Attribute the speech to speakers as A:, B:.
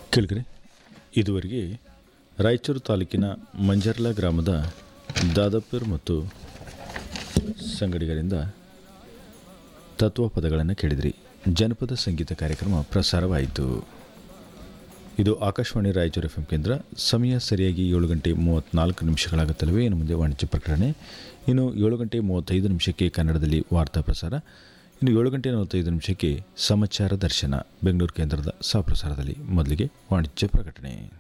A: ಕೇಳಿದ್ರಿ ಇದುವರೆಗೆ ರಾಯಚೂರು ತಾಲೂಕಿನ ಮಂಜರ್ಲಾ ಗ್ರಾಮದ ದಾದಪ್ಪರ್ ಮತ್ತು ಸಂಗಡಿಗರಿಂದ ತತ್ವಪದಗಳನ್ನು ಕೇಳಿದ್ರಿ ಜನಪದ ಸಂಗೀತ ಕಾರ್ಯಕ್ರಮ ಪ್ರಸಾರವಾಯಿತು ಇದು ಆಕಾಶವಾಣಿ ರಾಯಚೂರು ಎಫ್ ಎಂ ಕೇಂದ್ರ ಸಮಯ ಸರಿಯಾಗಿ ಏಳು ಗಂಟೆ ಮೂವತ್ತ್ನಾಲ್ಕು ನಿಮಿಷಗಳಾಗುತ್ತಲವೇ ಇನ್ನು ಮುಂದೆ ವಾಣಿಜ್ಯ ಪ್ರಕಟಣೆ ಇನ್ನು ಏಳು ಗಂಟೆ ಮೂವತ್ತೈದು ನಿಮಿಷಕ್ಕೆ ಕನ್ನಡದಲ್ಲಿ ವಾರ್ತಾ ಪ್ರಸಾರ ಇನ್ನು ಏಳು ಗಂಟೆ ನಲವತ್ತೈದು ನಿಮಿಷಕ್ಕೆ ಸಮಾಚಾರ ದರ್ಶನ ಬೆಂಗಳೂರು ಕೇಂದ್ರದ ಸಹಪ್ರಸಾರದಲ್ಲಿ ಮೊದಲಿಗೆ ವಾಣಿಜ್ಯ ಪ್ರಕಟಣೆ